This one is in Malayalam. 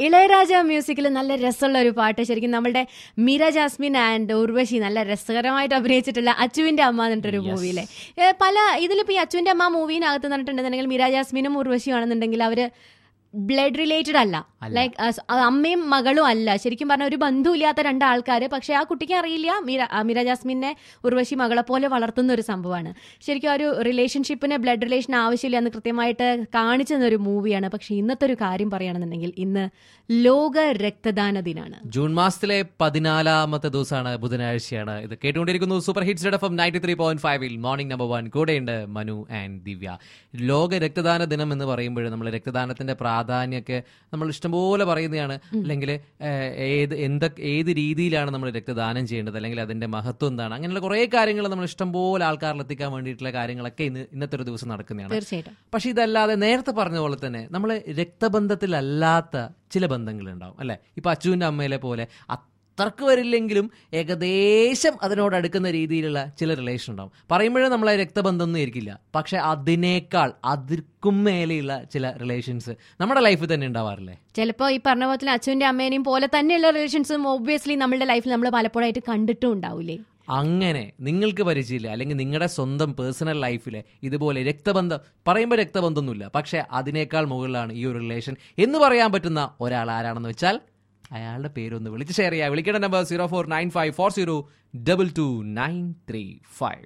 ഇളയരാജ മ്യൂസിക്കിൽ നല്ല രസമുള്ള ഒരു പാട്ട് ശരിക്കും നമ്മുടെ മീര ജാസ്മിൻ ആൻഡ് ഉർവശി നല്ല രസകരമായിട്ട് അഭിനയിച്ചിട്ടുള്ള അച്ചുവിന്റെ അമ്മ എന്നിട്ടൊരു മൂവിയിലെ പല ഇതിലിപ്പോ ഈ അച്ചുവിന്റെ അമ്മ മൂവിനകത്ത് പറഞ്ഞിട്ടുണ്ടെന്നുണ്ടെങ്കിൽ മീര ജാസ്മിനും ഉർവശിയും ആണെന്നുണ്ടെങ്കിൽ അവര് ബ്ലഡ് റിലേറ്റഡ് അല്ല ലൈക്ക് അമ്മയും മകളും അല്ല ശരിക്കും പറഞ്ഞ ഒരു ബന്ധുവില്ലാത്ത രണ്ട് ആൾക്കാർ പക്ഷെ ആ കുട്ടിക്ക് അറിയില്ല മീര ആ, മീര ജാസ്മിനെ ഉർവശി മകളെ പോലെ വളർത്തുന്ന ഒരു സംഭവമാണ് ശരിക്കും ആ ഒരു റിലേഷൻഷിപ്പിന് ബ്ലഡ് റിലേഷൻ ആവശ്യമില്ല എന്ന് കൃത്യമായിട്ട് കാണിച്ചു തന്ന ഒരു മൂവിയാണ് പക്ഷെ ഇന്നത്തെ ഒരു കാര്യം പറയുകയാണെന്നുണ്ടെങ്കിൽ ഇന്ന് ലോക രക്തദാന ദിനാണ് ജൂൺ മാസത്തിലെ പതിനാലാമത്തെ ദിവസമാണ് ബുധനാഴ്ചയാണ് ഇത് കേട്ടുകൊണ്ടിരിക്കുന്നു super hits red F ninety three point ഫൈവിൽ മോർണിംഗ് നമ്പർ വൺ കൂടെയുണ്ട് മനു ആൻഡ് ദിവ്യ ലോക രക്തദാന ദിനം എന്ന് പറയുമ്പോൾ നമ്മൾ രക്തദാനത്തിന്റെ പ്രാധാന്യമൊക്കെ നമ്മൾ ഇഷ്ടംപോലെ പറയുന്നതാണ് അല്ലെങ്കിൽ ഏത് എന്തൊക്കെ ഏത് രീതിയിലാണ് നമ്മൾ രക്തദാനം ചെയ്യേണ്ടത് അല്ലെങ്കിൽ അതിന്റെ മഹത്വം എന്താണ് അങ്ങനെയുള്ള കുറേ കാര്യങ്ങൾ നമ്മൾ ഇഷ്ടംപോലെ ആൾക്കാരിൽ എത്തിക്കാൻ വേണ്ടിയിട്ടുള്ള കാര്യങ്ങളൊക്കെ ഇന്ന് ഇന്നത്തെ ഒരു ദിവസം നടക്കുന്നതാണ് തീർച്ചയായിട്ടും പക്ഷെ ഇതല്ലാതെ നേരത്തെ പറഞ്ഞ പോലെ തന്നെ നമ്മൾ രക്തബന്ധത്തിലല്ലാത്ത ചില ബന്ധങ്ങളുണ്ടാവും അല്ലെ ഇപ്പൊ അച്ചുവിന്റെ അമ്മയിലെ പോലെ അത്രക്ക് വരില്ലെങ്കിലും ഏകദേശം അതിനോട് അടുക്കുന്ന രീതിയിലുള്ള ചില റിലേഷൻ ഉണ്ടാവും പറയുമ്പോഴേ നമ്മളെ രക്തബന്ധം ഒന്നും ആയിരിക്കില്ല പക്ഷെ അതിനേക്കാൾ അതിർക്കും മേലെയുള്ള ചില റിലേഷൻസ് നമ്മുടെ ലൈഫിൽ തന്നെ ഉണ്ടാവാറില്ലേ ചിലപ്പോൾ ഈ പറഞ്ഞ പോലെ തന്നെ അച്ഛൻ്റെ അമ്മേനെയും പോലെ തന്നെയുള്ള റിലേഷൻസും ഒബ്വിയസ്ലി നമ്മുടെ ലൈഫിൽ നമ്മൾ പലപ്പോഴായിട്ട് കണ്ടിട്ടും ഉണ്ടാവില്ലേ അങ്ങനെ നിങ്ങൾക്ക് പരിചയമില്ല അല്ലെങ്കിൽ നിങ്ങളുടെ സ്വന്തം പേഴ്സണൽ ലൈഫിലെ ഇതുപോലെ രക്തബന്ധം പറയുമ്പോൾ രക്തബന്ധമൊന്നുമില്ല പക്ഷെ അതിനേക്കാൾ മുകളിലാണ് ഈ ഒരു റിലേഷൻ എന്ന് പറയാൻ പറ്റുന്ന ഒരാൾ ആരാണെന്ന് വെച്ചാൽ അയാളുടെ പേരൊന്ന് വിളിച്ച് ഷെയർ ചെയ്യുക വിളിക്കേണ്ട number zero four nine five four zero double two nine three five